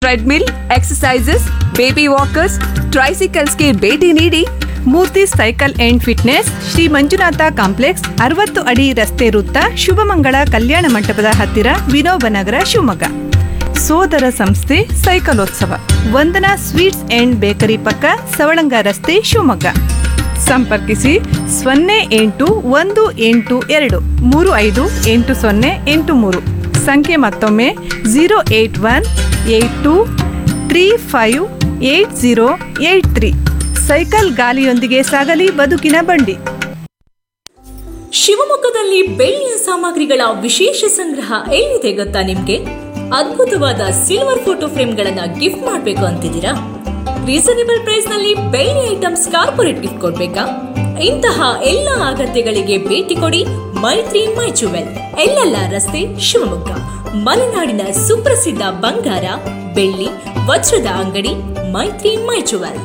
Treadmill exercises baby walkers ಟ್ರೈಸಿಕಲ್ಸ್ಗೆ ಭೇಟಿ ನೀಡಿ Murthy cycle and fitness Shri Manjunatha complex ಅರವತ್ತು ಅಡಿ ರಸ್ತೆ ವೃತ್ತ ಶುಭಮಂಗಳ ಕಲ್ಯಾಣ ಮಂಟಪದ ಹತ್ತಿರ ವಿನೋಬನಗರ ಶಿವಮೊಗ್ಗ ಸೋದರ ಸಂಸ್ಥೆ ಸೈಕಲೋತ್ಸವ ವಂದನಾ ಸ್ವೀಟ್ಸ್ ಅಂಡ್ ಬೇಕರಿ ಪಕ್ಕ ಸವಳಂಗ ರಸ್ತೆ ಶಿವಮೊಗ್ಗ ಸಂಪರ್ಕಿಸಿ ಸೊನ್ನೆ ಎಂಟು ಒಂದು ಎಂಟು ಎರಡು ಮೂರು ಐದು ಎಂಟು ಸೊನ್ನೆ ಎಂಟು ಮೂರು ಸಂಖ್ಯೆ ಮತ್ತೊಮ್ಮೆ zero eight one eight two three five eight zero eight three cycle ಗಾಲಿಯೊಂದಿಗೆ ಸಾಗಲಿ ಬದುಕಿನ ಬಂಡಿ ಶಿವಮೊಗ್ಗದಲ್ಲಿ ಬೆಳ್ಳಿಯ ಸಾಮಗ್ರಿಗಳ ವಿಶೇಷ ಸಂಗ್ರಹ ಎಲ್ಲಿದೆ ಗೊತ್ತಾ ನಿಮ್ಗೆ ಅದ್ಭುತವಾದ ಸಿಲ್ವರ್ ಫೋಟೋ ಫ್ರೇಮ್ಗಳನ್ನ ಗಿಫ್ಟ್ ಮಾಡಬೇಕು ಅಂತಿದ್ದೀರಾ ರೀಸನೇಬಲ್ ಪ್ರೈಸ್ ನಲ್ಲಿ ಬೆಳ್ಳಿ ಐಟಮ್ಸ್ ಕಾರ್ಪೊರೇಟ್ ಗಿಫ್ಟ್ ಕೊಡ್ಬೇಕಾ ಇಂತಹ ಎಲ್ಲ ಅಗತ್ಯಗಳಿಗೆ ಭೇಟಿ ಕೊಡಿ ಮೈತ್ರಿ ಮೈ ಜುವೆಲ್ ಎಲ್ಲೆಲ್ಲ ರಸ್ತೆ ಶಿವಮೊಗ್ಗ ಮಲೆನಾಡಿನ ಸುಪ್ರಸಿದ್ಧ ಬಂಗಾರ ಬೆಳ್ಳಿ ವಜ್ರದ ಅಂಗಡಿ ಮೈತ್ರಿ ಮೈ ಜುವೆಲ್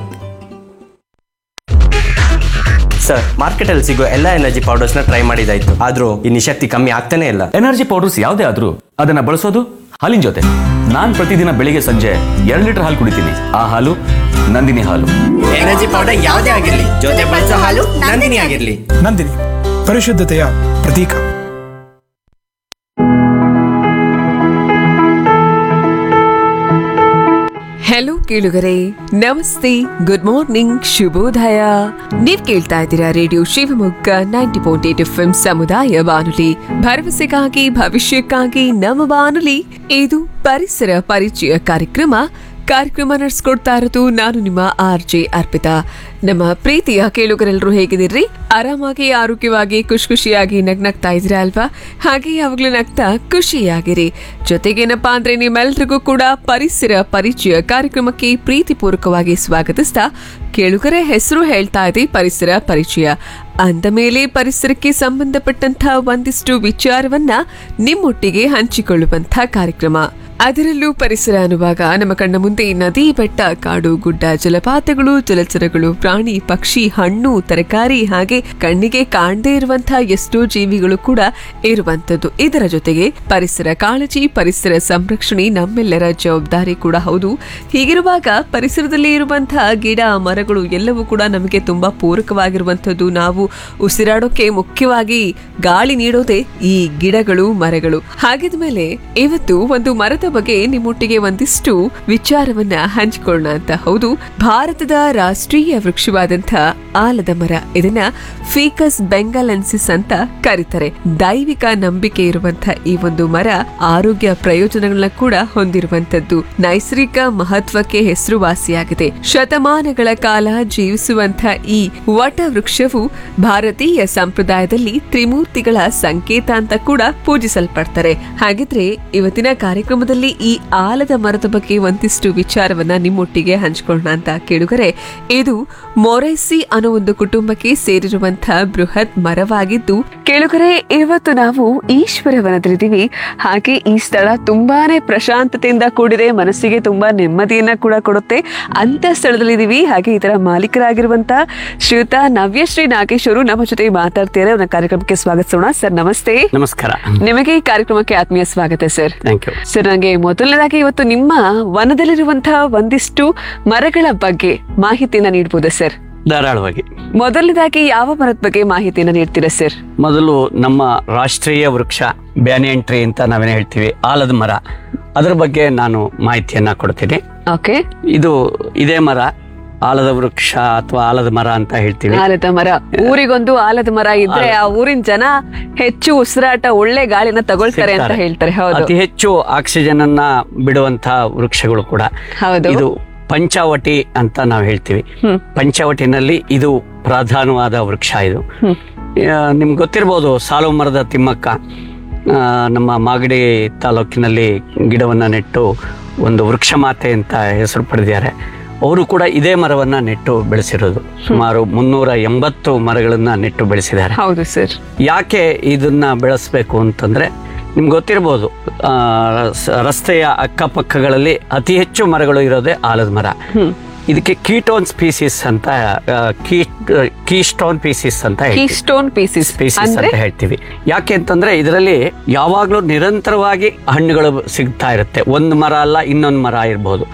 ಸರ್ ಮಾರ್ಕೆಟಲ್ಲಿ ಸಿಗೋ ಎಲ್ಲ ಎನರ್ಜಿ ಪೌಡರ್ಸ್ನ ಟ್ರೈ ಮಾಡಿದಾಯ್ತು ಆದ್ರೂ ಈ ನಿಶಕ್ತಿ ಕಮ್ಮಿ ಆಗ್ತಾನೆ ಇಲ್ಲ ಎನರ್ಜಿ ಪೌಡರ್ಸ್ ಯಾವುದೇ ಆದ್ರೂ ಅದನ್ನ ಬಳಸೋದು ಹಾಲಿನ ಜೊತೆ ನಾನ್ ಪ್ರತಿದಿನ ಬೆಳಿಗ್ಗೆ ಸಂಜೆ ಎರಡು ಲೀಟರ್ ಹಾಲು ಕುಡಿತೀನಿ ಆ ಹಾಲು ನಂದಿನಿ ಹಾಲು ಎನರ್ಜಿ ಪೌಡರ್ ಯಾವುದೇ ಆಗಿರ್ಲಿ ಜೊತೆ ಬಳಸೋ ಹಾಲು ನಂದಿನಿ ಆಗಿರ್ಲಿ ನಂದಿನಿ ಪರಿಶುದ್ಧತೆಯ ಪ್ರತೀಕ ಹೆಲೋ ಕೇಳುಗರೆ ನಮಸ್ತೆ ಗುಡ್ ಮಾರ್ನಿಂಗ್ ಶುಭೋದಯ ನೀವ್ ಕೇಳ್ತಾ ಇದ್ದೀರಾ radio Shivamogga ninety point eight F ಸಮುದಾಯ ಬಾನುಲಿ ಭರವಸೆಗಾಗಿ ಭವಿಷ್ಯಕ್ಕಾಗಿ ನಮ್ಮ ಬಾನುಲಿ ಇದು ಪರಿಸರ ಪರಿಚಯ ಕಾರ್ಯಕ್ರಮ ಕಾರ್ಯಕ್ರಮ ನಡೆಸ್ಕೊಡ್ತಾ ಇರೋದು ನಾನು ನಿಮ್ಮ ಆರ್ ಜೆ ಅರ್ಪಿತಾ ನಮ್ಮ ಪ್ರೀತಿಯ ಕೇಳುಗರೆಲ್ಲರೂ ಹೇಗಿದ್ದೀರಿ ಆರಾಮಾಗಿ ಆರೋಗ್ಯವಾಗಿ ಖುಷಿ ಖುಷಿಯಾಗಿ ನಗ್ನಗ್ತಾ ಇದ್ದೀರಾ ಅಲ್ವಾ ಹಾಗೆ ಯಾವಾಗ್ಲೂ ನಗ್ತಾ ಖುಷಿಯಾಗಿರಿ ಜೊತೆಗೇನಪ್ಪಾ ಅಂದ್ರೆ ನಿಮ್ಮೆಲ್ರಿಗೂ ಕೂಡ ಪರಿಸರ ಪರಿಚಯ ಕಾರ್ಯಕ್ರಮಕ್ಕೆ ಪ್ರೀತಿಪೂರ್ವಕವಾಗಿ ಸ್ವಾಗತಿಸ್ತಾ ಕೇಳುಗರ ಹೆಸರು ಹೇಳ್ತಾ ಇದೆ ಪರಿಸರ ಪರಿಚಯ ಅಂದ ಮೇಲೆ ಪರಿಸರಕ್ಕೆ ಸಂಬಂಧಪಟ್ಟಂತ ಒಂದಿಷ್ಟು ವಿಚಾರವನ್ನ ನಿಮ್ಮೊಟ್ಟಿಗೆ ಹಂಚಿಕೊಳ್ಳುವಂತ ಕಾರ್ಯಕ್ರಮ ಅದರಲ್ಲೂ ಪರಿಸರ ಅನ್ನುವಾಗ ನಮ್ಮ ಕಣ್ಣ ಮುಂದೆ ನದಿ ಬೆಟ್ಟ ಕಾಡು ಗುಡ್ಡ ಜಲಪಾತಗಳು ಜಲಚರಗಳು ಪ್ರಾಣಿ ಪಕ್ಷಿ ಹಣ್ಣು ತರಕಾರಿ ಹಾಗೆ ಕಣ್ಣಿಗೆ ಕಾಣದೇ ಇರುವಂತಹ ಎಷ್ಟೋ ಜೀವಿಗಳು ಕೂಡ ಇರುವಂತದ್ದು ಇದರ ಜೊತೆಗೆ ಪರಿಸರ ಕಾಳಜಿ ಪರಿಸರ ಸಂರಕ್ಷಣೆ ನಮ್ಮೆಲ್ಲರ ಜವಾಬ್ದಾರಿ ಕೂಡ ಹೌದು ಹೀಗಿರುವಾಗ ಪರಿಸರದಲ್ಲಿ ಇರುವಂತಹ ಗಿಡ ಮರಗಳು ಎಲ್ಲವೂ ಕೂಡ ನಮಗೆ ತುಂಬಾ ಪೂರಕವಾಗಿರುವಂತದ್ದು ನಾವು ಉಸಿರಾಡೋಕೆ ಮುಖ್ಯವಾಗಿ ಗಾಳಿ ನೀಡೋದೇ ಈ ಗಿಡಗಳು ಮರಗಳು ಹಾಗಿದ ಮೇಲೆ ಇವತ್ತು ಒಂದು ಮರದ ಬಗ್ಗೆ ನಿಮ್ಮೊಟ್ಟಿಗೆ ಒಂದಿಷ್ಟು ವಿಚಾರವನ್ನ ಹಂಚಿಕೊಳ್ಳೋಣ ಅಂತ ಹೌದು ಭಾರತದ ರಾಷ್ಟ್ರೀಯ ವೃಕ್ಷವಾದಂಥ ಆಲದ ಮರ ಇದನ್ನ ಫೀಕಸ್ ಬೆಂಗಾಲೆನ್ಸಿಸ್ ಅಂತ ಕರೀತಾರೆ ದೈವಿಕ ನಂಬಿಕೆ ಇರುವಂತಹ ಈ ಒಂದು ಮರ ಆರೋಗ್ಯ ಪ್ರಯೋಜನಗಳನ್ನ ಕೂಡ ಹೊಂದಿರುವಂತದ್ದು ನೈಸರ್ಗಿಕ ಮಹತ್ವಕ್ಕೆ ಹೆಸರುವಾಸಿಯಾಗಿದೆ ಶತಮಾನಗಳ ಕಾಲ ಜೀವಿಸುವಂತ ಈ ವಟ ವೃಕ್ಷವು ಭಾರತೀಯ ಸಂಪ್ರದಾಯದಲ್ಲಿ ತ್ರಿಮೂರ್ತಿಗಳ ಸಂಕೇತ ಅಂತ ಕೂಡ ಪೂಜಿಸಲ್ಪಡ್ತಾರೆ ಹಾಗಿದ್ರೆ ಇವತ್ತಿನ ಕಾರ್ಯಕ್ರಮದಲ್ಲಿ ಈ ಆಲದ ಮರದ ಬಗ್ಗೆ ಒಂದಿಷ್ಟು ವಿಚಾರವನ್ನ ನಿಮ್ಮೊಟ್ಟಿಗೆ ಹಂಚಿಕೊಳ್ಳೋಣ ಅಂತ ಕೇಳುಗರೆ ಇದು ಮೊರೈಸಿ ಅನ್ನೋ ಒಂದು ಕುಟುಂಬಕ್ಕೆ ಸೇರಿರುವಂತಹ ಬೃಹತ್ ಮರವಾಗಿದ್ದು ಕೇಳುಗರೆ ಇವತ್ತು ನಾವು ಈಶ್ವರವನದಲ್ಲಿದ್ದೀವಿ ಹಾಗೆ ಈ ಸ್ಥಳ ತುಂಬಾನೇ ಪ್ರಶಾಂತತೆಯಿಂದ ಕೂಡಿದೆ ಮನಸ್ಸಿಗೆ ತುಂಬಾ ನೆಮ್ಮದಿಯನ್ನ ಕೂಡ ಕೊಡುತ್ತೆ ಅಂತ ಸ್ಥಳದಲ್ಲಿದ್ದೀವಿ ಹಾಗೆ ಇದರ ಮಾಲೀಕರಾಗಿರುವಂತ ಶ್ರೀಯುತ ನವ್ಯಶ್ರೀ ನಾಗೇಶ್ ಅವರು ನಮ್ಮ ಜೊತೆ ಮಾತಾಡ್ತಿದ್ದಾರೆ ಅವರ ಕಾರ್ಯಕ್ರಮಕ್ಕೆ ಸ್ವಾಗತಿಸೋಣ ಸರ್ ನಮಸ್ತೆ ನಮಸ್ಕಾರ ನಿಮಗೆ ಈ ಕಾರ್ಯಕ್ರಮಕ್ಕೆ ಆತ್ಮೀಯ ಸ್ವಾಗತ ಸರ್ ಥ್ಯಾಂಕ್ ಯು ಸರ್ ನನಗೆ ಮೊದಲನೇದಾಗಿ ಇವತ್ತು ನಿಮ್ಮ ವನದಲ್ಲಿರುವಂತಹ ಒಂದಿಷ್ಟು ಮರಗಳ ಬಗ್ಗೆ ಮಾಹಿತಿಯನ್ನ ನೀಡಬಹುದಾ ಸರ್ ಧಾರಾಳವಾಗಿ ಮೊದಲನೇದಾಗಿ ಯಾವ ಮರದ ಬಗ್ಗೆ ಮಾಹಿತಿಯನ್ನ ನೀಡ್ತೀರಾ ಸರ್ ಮೊದಲು ನಮ್ಮ ರಾಷ್ಟ್ರೀಯ ವೃಕ್ಷ ಬ್ಯಾನಿಯನ್ ಟ್ರೀ ಅಂತ ನಾವೇನು ಹೇಳ್ತೀವಿ ಆಲದ ಮರ ಅದರ ಬಗ್ಗೆ ನಾನು ಮಾಹಿತಿಯನ್ನ ಕೊಡ್ತೀನಿ ಓಕೆ ಇದು ಇದೇ ಮರ ಆಲದ ವೃಕ್ಷ ಅಥವಾ ಆಲದ ಮರ ಅಂತ ಹೇಳ್ತೀವಿ ಆಲದ ಮರ ಊರಿಗೊಂದು ಆಲದ ಮರ ಇದ್ರೆ ಆ ಊರಿನ ಜನ ಹೆಚ್ಚು ಉಸಿರಾಟ ಒಳ್ಳೆ ಗಾಳಿನ ತಗೊಳ್ತಾರೆ ಅಂತ ಸಿಗ್ತಾರೆ. ಹೇಳ್ತಾರೆ ಹೌದು ಅತಿ ಹೆಚ್ಚು ಆಕ್ಸಿಜನ್ ಅನ್ನ ಬಿಡುವಂತ ವೃಕ್ಷಗಳು ಕೂಡ ಹೌದು. ಇದು ಪಂಚಾವಟಿ ಅಂತ ನಾವು ಹೇಳ್ತೀವಿ ಪಂಚಾವಟಿನಲ್ಲಿ ಇದು ಪ್ರಧಾನವಾದ ವೃಕ್ಷ ಇದು ಆ, ನಿಮ್ಗೆ ಗೊತ್ತಿರ್ಬೋದು ಸಾಲು ಮರದ ತಿಮ್ಮಕ್ಕ ಆ, ನಮ್ಮ ಮಾಗಡಿ ತಾಲೂಕಿನಲ್ಲಿ ಗಿಡವನ್ನ ನೆಟ್ಟು ಒಂದು ವೃಕ್ಷ ಮಾತೆ ಅಂತ ಹೆಸರು ಪಡೆದಿದ್ದಾರೆ ಅವರು ಕೂಡ ಇದೇ ಮರವನ್ನ ನೆಟ್ಟು ಬೆಳೆಸಿರೋದು ಸುಮಾರು ಮುನ್ನೂರ ಎಂಬತ್ತು ಮರಗಳನ್ನ ನೆಟ್ಟು ಬೆಳೆಸಿದ್ದಾರೆ ಹೌದು ಸರ್ ಯಾಕೆ ಇದನ್ನ ಬೆಳೆಸ್ಬೇಕು ಅಂತಂದ್ರೆ ನಿಮ್ಗೆ ಗೊತ್ತಿರ್ಬೋದು ಆ, ಸ- ರಸ್ತೆಯ ಅಕ್ಕಪಕ್ಕಗಳಲ್ಲಿ ಅತಿ ಹೆಚ್ಚು ಮರಗಳು ಇರೋದೇ ಆಲದ ಮರ ಇದಕ್ಕೆ ಕೀಟೋನ್ ಸ್ಪೀಸಿಸ್ ಅಂತ ಆ, ಕೀ ಕೀಸ್ಟೋನ್ ಪೀಸಿಸ್ ಅಂತ ಹೇಳ್ತೀವಿ. ಕೀಸ್ಟೋನ್ ಪೀಸಿಸ್ ಸ್ಪೀಸಿಸ್ ಅಂದ್ರೆ ಅಂತ ಹೇಳ್ತೀವಿ ಯಾಕೆ ಅಂತಂದ್ರೆ ಇದರಲ್ಲಿ ಯಾವಾಗ್ಲೂ ನಿರಂತರವಾಗಿ ಹಣ್ಣುಗಳು ಸಿಗ್ತಾ ಇರುತ್ತೆ ಒಂದು ಮರ ಅಲ್ಲ ಇನ್ನೊಂದು ಮರ ಇರ್ಬೋದು